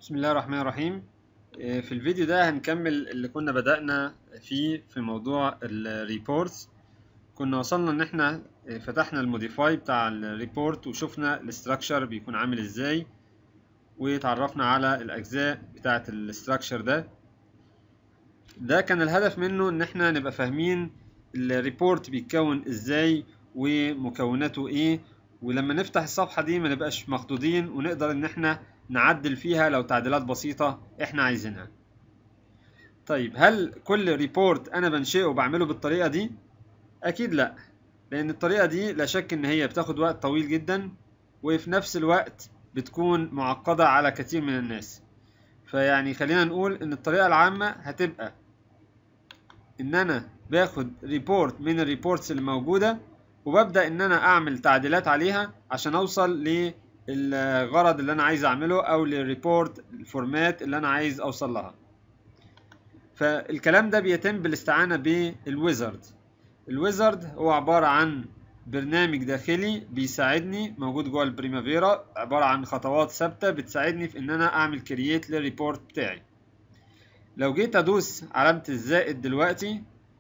بسم الله الرحمن الرحيم آه، في الفيديو ده هنكمل اللي كنا بدأنا فيه في موضوع الريبورتس كنا وصلنا ان احنا آه، فتحنا الموديفاي بتاع الريبورت وشفنا الاستراكشر بيكون عامل ازاي وتعرفنا على الاجزاء بتاعه الاستراكشر ده ده كان الهدف منه ان احنا نبقى فاهمين الريبورت بيتكون ازاي ومكوناته ايه ولما نفتح الصفحة دي ما نبقاش مخضوضين ونقدر ان احنا نعدل فيها لو تعديلات بسيطة احنا عايزينها طيب هل كل ريبورت انا بنشئه وبعمله بالطريقة دي اكيد لا لان الطريقة دي لا شك ان هي بتاخد وقت طويل جدا وفي نفس الوقت بتكون معقدة على كثير من الناس فيعني خلينا نقول ان الطريقة العامة هتبقى ان انا باخد ريبورت من الريبورتس اللي موجودة وببدأ ان انا اعمل تعديلات عليها عشان اوصل للغرض اللي انا عايز اعمله او للريبورت الفورمات اللي انا عايز اوصل لها فالكلام ده بيتم بالاستعانة بالويزرد الويزرد هو عبارة عن برنامج داخلي بيساعدني موجود جوه البريمافيرا عبارة عن خطوات ثابتة بتساعدني في ان انا اعمل كرييت للريبورت بتاعي لو جيت ادوس علامة الزائد دلوقتي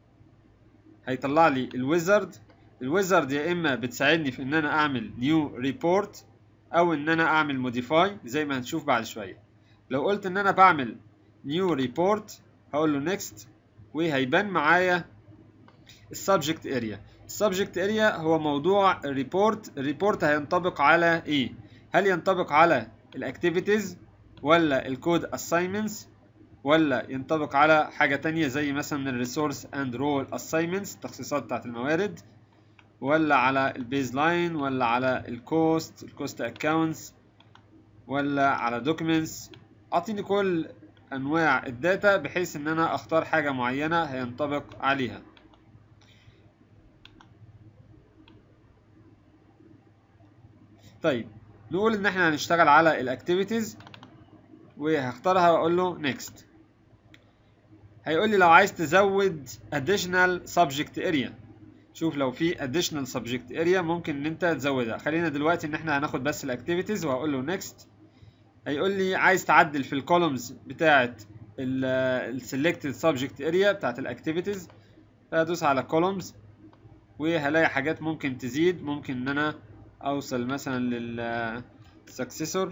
هيطلع لي الويزرد الويزرد يا اما بتساعدني في ان انا اعمل نيو ريبورت او ان انا اعمل موديفاي زي ما هنشوف بعد شويه لو قلت ان انا بعمل نيو ريبورت هقول له نيكست وهيبان معايا السبجكت اريا السبجكت اريا هو موضوع الريبورت الريبورت هينطبق على ايه هل ينطبق على الاكتيفيتيز ولا الكود اساينمنتس ولا ينطبق على حاجة تانية زي مثلا الريسورس اند رول اساينمنتس التخصيصات بتاعت الموارد ولا على البيز لاين ولا على الكوست الكوست اكاونتس ولا على دوكيومنتس اعطيني كل انواع الداتا بحيث ان انا اختار حاجة معينة هينطبق عليها طيب نقول ان احنا هنشتغل على الاكتيفيتيز وهختارها واقول له نيكست هيقول لي لو عايز تزود additional subject area شوف لو في additional subject area ممكن ان انت تزودها خلينا دلوقتي ان احنا هناخد بس الاكتيفيتيز وهقول له next هيقول لي عايز تعدل في الكولومز بتاعه ال selected subject area بتاعه الاكتيفيتيز فادوس على columns وهلاقي حاجات ممكن تزيد ممكن ان انا اوصل مثلا لل successor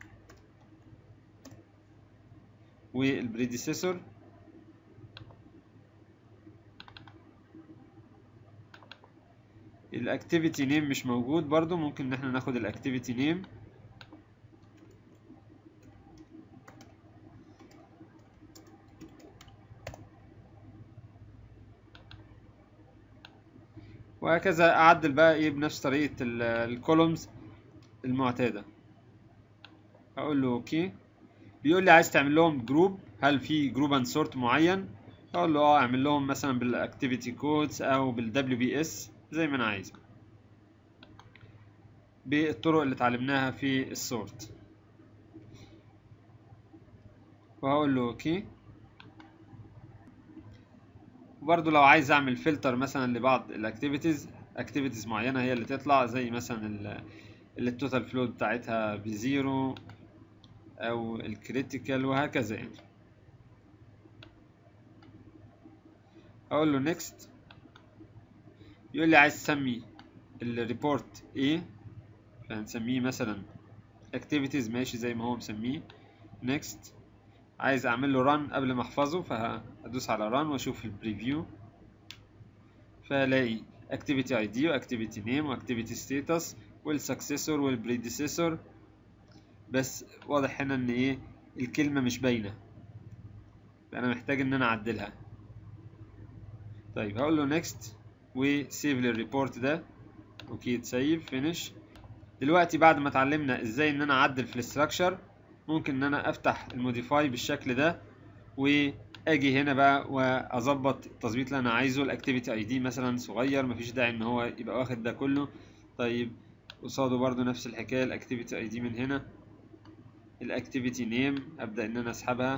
والبريديسيسور الاكتيفيتي نيم مش موجود برضو ممكن ان احنا ناخد الاكتيفيتي نيم وهكذا اعدل بقى ايه بنفس طريقة الكولومز المعتادة اقول له اوكي بيقول لي عايز تعمل لهم جروب هل في جروب اند سورت معين اقول له اه اعمل لهم مثلا بالاكتيفيتي كودز او بالدبليو بي اس زي ما انا عايز بالطرق اللي اتعلمناها في السورت وهقول له اوكي وبرضه لو عايز اعمل فلتر مثلا لبعض الاكتيفيتيز اكتيفيتيز معينه هي اللي تطلع زي مثلا اللي التوتال فلو بتاعتها بزيرو او الكريتيكال وهكذا يعني اقول له نيكست يقول لي عايز تسمي الريبورت ايه فهنسميه مثلا activities ماشي زي ما هو مسميه next عايز اعمل له run قبل ما احفظه فهدوس على run واشوف البريفيو فالاقي activity id و activity name و activity status والسكسيسور والبريديسيسور بس واضح هنا ان ايه الكلمة مش باينة فانا محتاج ان انا اعدلها طيب هقول له next وسيف للريبورت ده اوكي تسيف فينيش دلوقتي بعد ما اتعلمنا ازاي ان انا اعدل في الاستراكشر ممكن ان انا افتح الموديفاي بالشكل ده واجي هنا بقى واظبط التظبيط اللي انا عايزه الاكتيفيتي اي دي مثلا صغير مفيش داعي ان هو يبقى واخد ده كله طيب قصاده برضو نفس الحكايه الاكتيفيتي اي دي من هنا الاكتيفيتي نيم ابدا ان انا اسحبها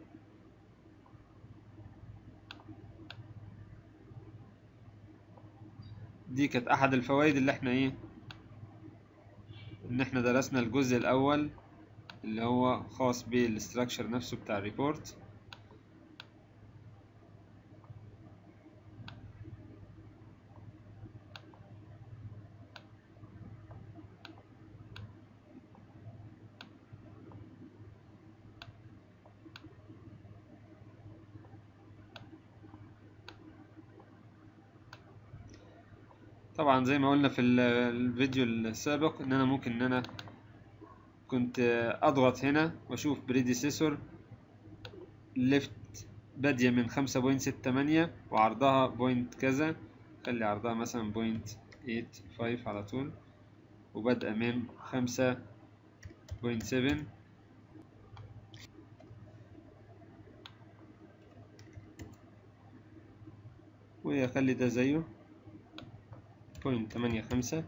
دي كانت احد الفوائد اللي احنا ايه ان احنا درسنا الجزء الاول اللي هو خاص بالستراكشر نفسه بتاع الريبورت طبعا زي ما قلنا في ال- الفيديو السابق ان انا ممكن ان انا كنت اضغط هنا واشوف بريديسيسور ليفت بادية من خمسة بوينت ستة تمانية وعرضها بوينت كذا خلي عرضها مثلا بوينت ايت فايف على طول وبادئة من خمسة بوينت سفن وأخلي ده زيه بوينت تمانية خمسة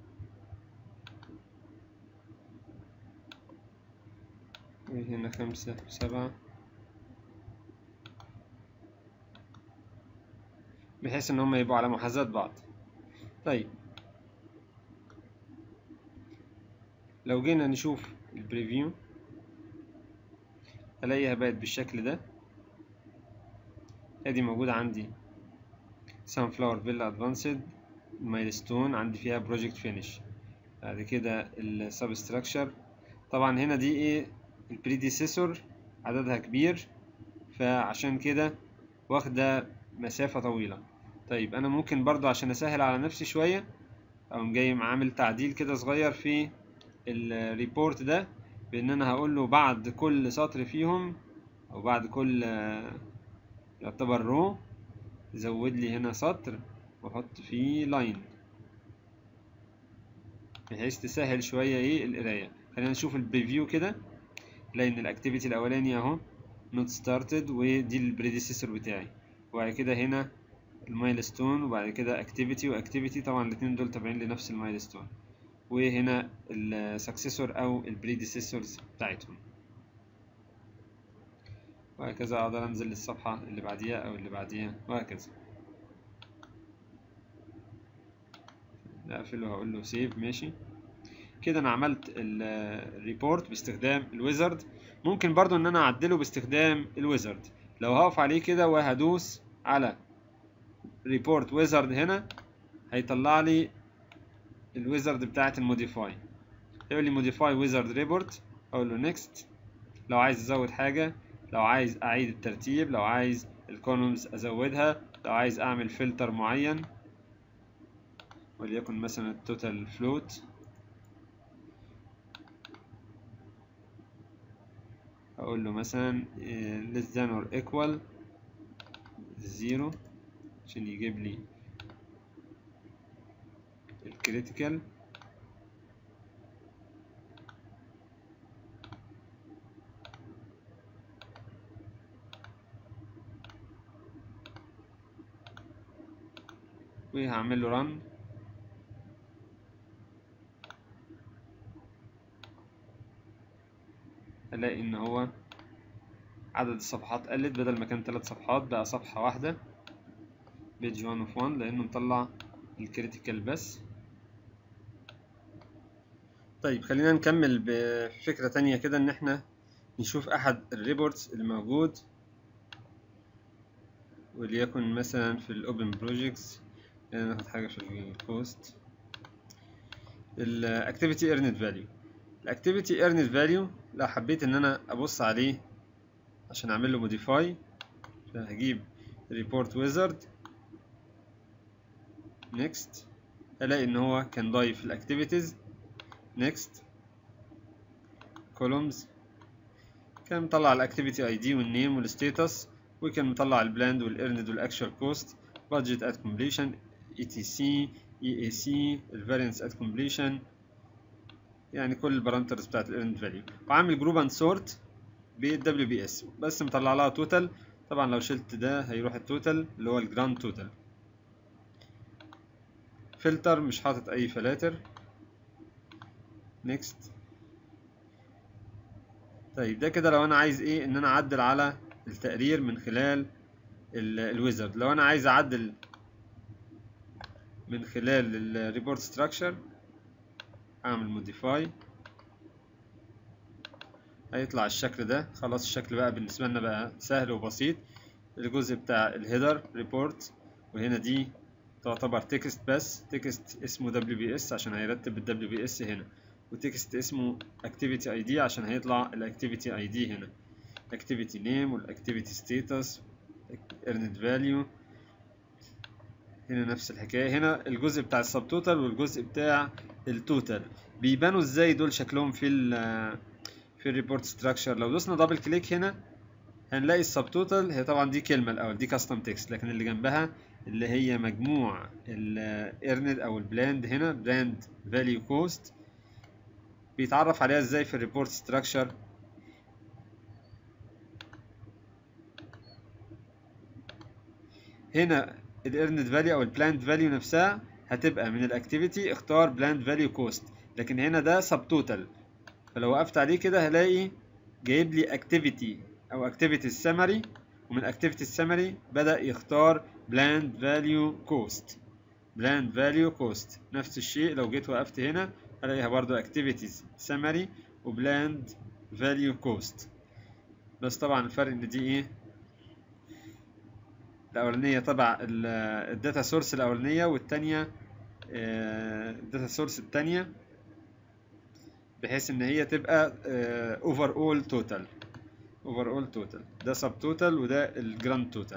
وهنا خمسة سبعة بحيث ان هم يبقوا على محاذاة بعض طيب لو جينا نشوف البريفيو الاقيها بقت بالشكل ده ادي موجودة عندي sunflower villa advanced مايلستون عندي فيها project finish بعد كده السبستراكشر طبعا هنا دي ايه البريديسيسور عددها كبير فعشان كده واخدة مسافة طويلة طيب انا ممكن برضو عشان اسهل على نفسي شوية اقوم جاي عامل تعديل كده صغير في الريبورت ده بان انا هقول له بعد كل سطر فيهم او بعد كل يعتبر رو زود لي هنا سطر واحط فيه لاين بحيث تسهل شوية ايه القراية خلينا نشوف البريفيو كده نلاقي ان الاكتيفيتي الاولاني اهو نوت ستارتد ودي البريديسيسور بتاعي وبعد كده هنا المايلستون وبعد كده اكتيفيتي واكتيفيتي طبعا الاتنين دول تابعين لنفس المايلستون وهنا السكسيسور او البريديسيسورز بتاعتهم وهكذا اقدر انزل للصفحة اللي بعديها او اللي بعديها وهكذا اقفله وهقول له سيف ماشي كده انا عملت الريبورت باستخدام الويزرد ممكن برضو ان انا اعدله باستخدام الويزرد لو هقف عليه كده وهدوس على ريبورت ويزرد هنا هيطلع لي الويزرد بتاعت الموديفاي يقول لي موديفاي ويزرد ريبورت اقول له نيكست لو عايز ازود حاجه لو عايز اعيد الترتيب لو عايز الكولومز ازودها لو عايز اعمل فلتر معين وليكن مثلا التوتال فلوت اقول له مثلا less than or equal zero عشان يجيب لي الكريتيكال وهعمل له run الاقي ان هو عدد الصفحات قلت بدل ما كان ثلاث صفحات بقى صفحة واحدة بيج 1 اوف 1 لانه مطلع الكريتيكال بس طيب خلينا نكمل بفكرة تانية كده ان احنا نشوف احد الريبورتس اللي موجود وليكن مثلا في الاوبن بروجيكتس ناخد حاجة في الكوست الاكتيفيتي ايرنت فاليو الاكتيفيتي ايرنت فاليو لو حبيت ان انا ابص عليه عشان اعمل له موديفاي فهجيب ريبورت ويزرد نيكست الاقي ان هو كان ضايف الاكتيفيتيز نيكست كولومز كان مطلع الاكتيفيتي اي دي والنيم والستاتس وكان مطلع البلاند والايرند والاكشوال كوست budget at completion etc EAC الفارينس at completion يعني كل البارامترز بتاعت الايرند فاليو وعامل جروب اند سورت بالدبليو بي اس بس مطلع لها توتال طبعا لو شلت ده هيروح التوتال اللي هو الجراند توتال فلتر مش حاطط اي فلاتر نيكست طيب ده كده لو انا عايز ايه ان انا اعدل على التقرير من خلال الويزرد لو انا عايز اعدل من خلال الريبورت ستراكشر اعمل موديفاي هيطلع الشكل ده خلاص الشكل بقى بالنسبة لنا بقى سهل وبسيط الجزء بتاع الهيدر ريبورت وهنا دي تعتبر تكست بس تكست اسمه WBS عشان هيرتب ال WBS هنا وتكست اسمه activity ID عشان هيطلع ال activity ID هنا activity name وال activity status earned value هنا نفس الحكاية هنا الجزء بتاع السب توتال والجزء بتاع التوتال بيبانوا ازاي دول شكلهم في ال في الريبورت ستراكشر لو دوسنا دبل كليك هنا هنلاقي السب توتال هي طبعا دي كلمة الأول دي كاستم تكست لكن اللي جنبها اللي هي مجموع الايرند أو البلاند هنا بلاند فاليو كوست بيتعرف عليها ازاي في الريبورت ستراكشر هنا الايرند فاليو او البلاند فاليو نفسها هتبقى من الاكتيفيتي اختار بلاند فاليو كوست لكن هنا ده سب توتال فلو وقفت عليه كده هلاقي جايب لي اكتيفيتي او اكتيفيتي السمري ومن اكتيفيتي السمري بدا يختار بلاند فاليو كوست بلاند فاليو كوست نفس الشيء لو جيت وقفت هنا هلاقيها برضو activities summary وبلاند فاليو كوست بس طبعا الفرق ان دي ايه الاولانيه تبع الداتا سورس الاولانيه والتانيه الداتا سورس التانيه بحيث ان هي تبقى اوفر اول توتال اوفر اول توتال ده سب توتال وده الجراند توتال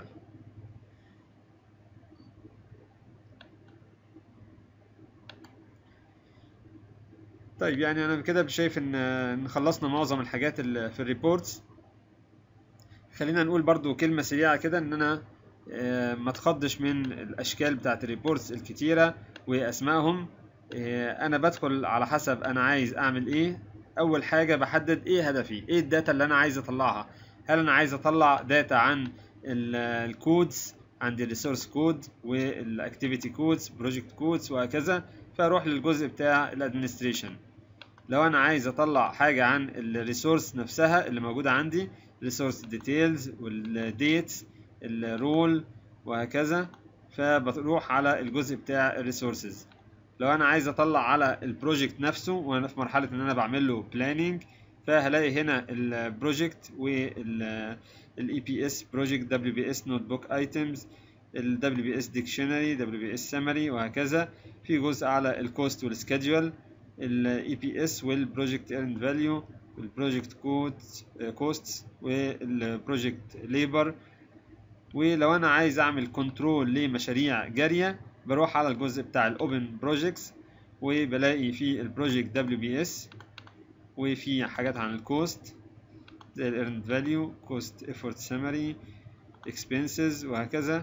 طيب يعني انا كده شايف ان ان خلصنا معظم الحاجات اللي في الريبورتس خلينا نقول برضو كلمة سريعة كده ان انا ما تخضش من الاشكال بتاعت الريبورتس الكتيرة واسمائهم انا بدخل على حسب انا عايز اعمل ايه اول حاجة بحدد ايه هدفي ايه الداتا اللي انا عايز اطلعها هل انا عايز اطلع داتا عن الكودز عندي الريسورس كود والاكتيفيتي كودز بروجكت كودز وهكذا فاروح للجزء بتاع الادمنستريشن لو انا عايز اطلع حاجة عن الريسورس نفسها اللي موجودة عندي ريسورس ديتيلز والديتس الرول وهكذا فبروح على الجزء بتاع الريسورسز لو انا عايز اطلع على البروجكت نفسه وانا في مرحله ان انا بعمل له بلاننج فهلاقي هنا البروجكت والاي بي اس بروجكت دبليو بي اس نوت بوك ايتمز الدبليو بي اس ديكشنري دبليو بي اس سمري وهكذا في جزء على الكوست والسكادجول الاي بي اس والبروجكت ايرند فاليو والبروجكت كود كوست والبروجكت ليبر ولو انا عايز اعمل كنترول لمشاريع جاريه بروح على الجزء بتاع الاوبن بروجكتس وبلاقي في البروجكت دبليو بي اس وفي حاجات عن الكوست زي الايرند فاليو كوست ايفورت سمري اكسبنسز وهكذا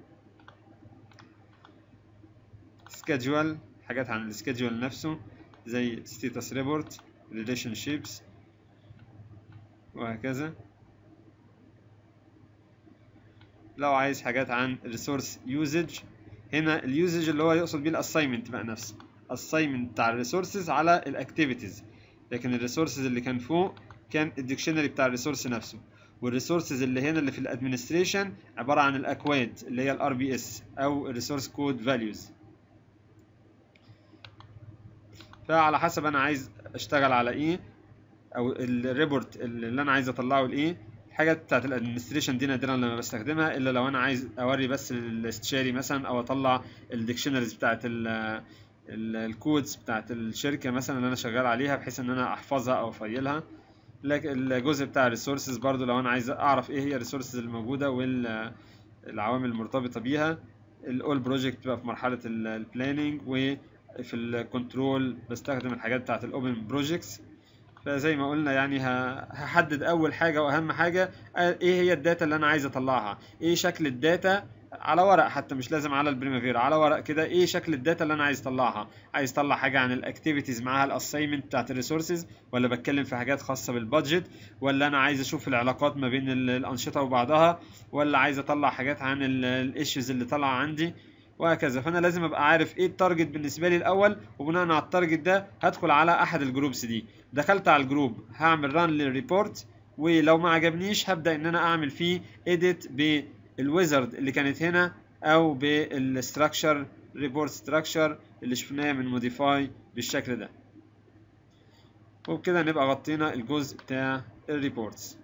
سكادجوال حاجات عن السكادجوال نفسه زي ستيتس ريبورت ريليشن شيبس وهكذا لو عايز حاجات عن ريسورس يوزج هنا اليوزج اللي هو يقصد بيه الاساينمنت بقى نفسه اساينمنت بتاع الريسورسز على الاكتيفيتيز لكن الريسورسز اللي كان فوق كان الديكشنري بتاع الريسورس نفسه والريسورسز اللي هنا اللي في الادمنستريشن عباره عن الاكواد اللي هي الار بي اس او الريسورس كود فاليوز فعلى حسب انا عايز اشتغل على ايه او الريبورت اللي انا عايز اطلعه لايه الحاجات بتاعت الادمنستريشن دي نادرا لما بستخدمها الا لو انا عايز اوري بس الاستشاري مثلا او اطلع الديكشنريز بتاعت الكودز بتاعت الشركه مثلا اللي انا شغال عليها بحيث ان انا احفظها او افيلها لكن الجزء بتاع الريسورسز برضو لو انا عايز اعرف ايه هي الريسورسز الموجوده والعوامل المرتبطه بيها الاول بروجكت بقى في مرحله البلاننج وفي الكنترول بستخدم الحاجات بتاعت الاوبن بروجكتس فزي ما قلنا يعني هحدد اول حاجه واهم حاجه ايه هي الداتا اللي انا عايز اطلعها ايه شكل الداتا على ورق حتى مش لازم على البريمافيرا على ورق كده ايه شكل الداتا اللي انا عايز اطلعها عايز اطلع حاجه عن الاكتيفيتيز معاها الاساينمنت بتاعت الريسورسز ولا بتكلم في حاجات خاصه بالبادجت ولا انا عايز اشوف العلاقات ما بين الانشطه وبعضها ولا عايز اطلع حاجات عن الايشوز اللي طالعه عندي وهكذا فانا لازم ابقى عارف ايه التارجت بالنسبه لي الاول وبناء على التارجت ده هدخل على احد الجروبس دي دخلت على الجروب هعمل ران للريبورت ولو ما عجبنيش هبدا ان انا اعمل فيه اديت بالويزرد اللي كانت هنا او بالستراكشر ريبورت ستراكشر اللي شفناه من موديفاي بالشكل ده وبكده نبقى غطينا الجزء بتاع الريبورتس